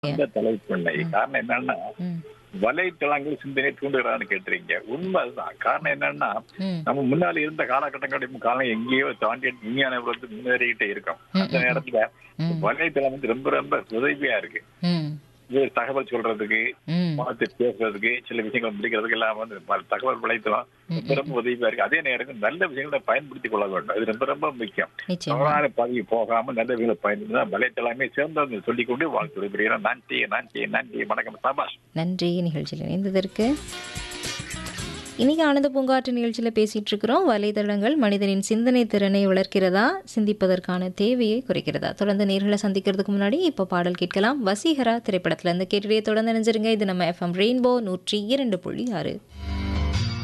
அந்த தலைப்பில்லை காரணம் என்னன்னா ம், வலைத்தளங்கள் சிந்தனை தூண்டுகிறான்னு கேட்டுறீங்க உண்மை அதுதான் காரணம் என்னன்னா ம், நம்ம முன்னால இருந்த காலகட்டங்களும் காலம் எங்கேயோ தாண்டி விஞ்ஞான உலகத்துக்கு முன்னேறிக்கிட்டே இருக்கோம் அந்த நேரத்துல ம். வலைத்தளம் வந்து ரொம்ப ரொம்ப உதவியா இருக்கு ம், இது தகவல் சொல்றதுக்கு ம், பார்த்து பேசுறதுக்கு சில விஷயங்களை முடிக்கிறதுக்கு எல்லாம் வந்து பல தகவல் வலைத்தளம் ரொம்ப ரொம்ப உதவியா இருக்கு அதே நேரத்தில் நல்ல விஷயங்களை பயன்படுத்திக் கொள்ள வேண்டும் இது ரொம்ப ரொம்ப முக்கியம் நிச்சயமா தவறான பதவி போகாம நல்ல விஷயங்களை பயன்படுத்தி வலைத்தளமே சேர்ந்து சொல்லிக்கொண்டு வாழ்த்து விரும்புகிறேன் நன்றி நன்றி நன்றி வணக்கம் சபாஷ் நன்றி நிகழ்ச்சியில் இணைந்ததற்கு இன்னைக்கு ஆனந்த பூங்காற்று நிகழ்ச்சியில் பேசிட்டு இருக்கிறோம் வலைதளங்கள் மனிதனின் சிந்தனை திறனை வளர்க்கிறதா சிந்திப்பதற்கான தேவையை குறைக்கிறதா தொடர்ந்து நேர்களை சந்திக்கிறதுக்கு முன்னாடி இப்போ பாடல் கேட்கலாம் வசீகரா திரைப்படத்துல இருந்து கேட்டுடைய தொடர்ந்து நினைஞ்சிருங்க இது நம்ம எஃப்எம் ரெயின்போ நூற்றி இரண்டு புள்ளி ஆறு